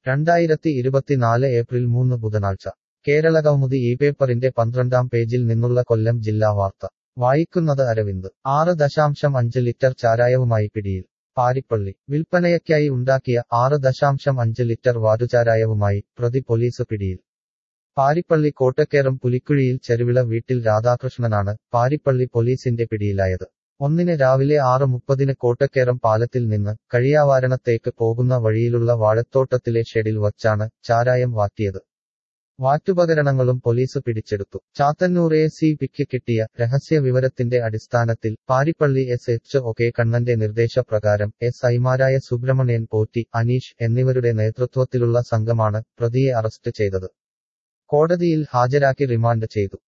രണ്ടായിരത്തി ഇരുപത്തിനാല് ഏപ്രിൽ മൂന്ന് ബുധനാഴ്ച കേരളകൗമുദി ഈ പേപ്പറിന്റെ പന്ത്രണ്ടാം പേജിൽ നിന്നുള്ള കൊല്ലം ജില്ലാ വാർത്ത വായിക്കുന്നത് അരവിന്ദ് ആറ് ദശാംശം അഞ്ച് ലിറ്റർ ചാരായവുമായി പിടിയിൽ പാരിപ്പള്ളി വിൽപ്പനയ്ക്കായി ഉണ്ടാക്കിയ ആറ് ദശാംശം അഞ്ച് ലിറ്റർ വാരുചാരായവുമായി പ്രതി പോലീസ് പിടിയിൽ പാരിപ്പള്ളി കോട്ടക്കേറം പുലിക്കുഴിയിൽ ചെരുവിള വീട്ടിൽ രാധാകൃഷ്ണനാണ് പാരിപ്പള്ളി പോലീസിന്റെ പിടിയിലായത് ഒന്നിന് രാവിലെ ആറ് മുപ്പതിന് കോട്ടക്കേറം പാലത്തിൽ നിന്ന് കഴിയാവാരണത്തേക്ക് പോകുന്ന വഴിയിലുള്ള വാഴത്തോട്ടത്തിലെ ഷെഡിൽ വച്ചാണ് ചാരായം വാറ്റിയത് വാറ്റുപകരണങ്ങളും പോലീസ് പിടിച്ചെടുത്തു ചാത്തന്നൂർ എ സി പിക്ക് കിട്ടിയ രഹസ്യ വിവരത്തിന്റെ അടിസ്ഥാനത്തിൽ Parippally S H O K കണ്ണന്റെ നിർദ്ദേശപ്രകാരം എസ് ഐമാരായ സുബ്രഹ്മണ്യൻ പോറ്റി അനീഷ് എന്നിവരുടെ നേതൃത്വത്തിലുള്ള സംഘമാണ് പ്രതിയെ അറസ്റ്റ് ചെയ്തത് കോടതിയിൽ ഹാജരാക്കി റിമാൻഡ് ചെയ്തു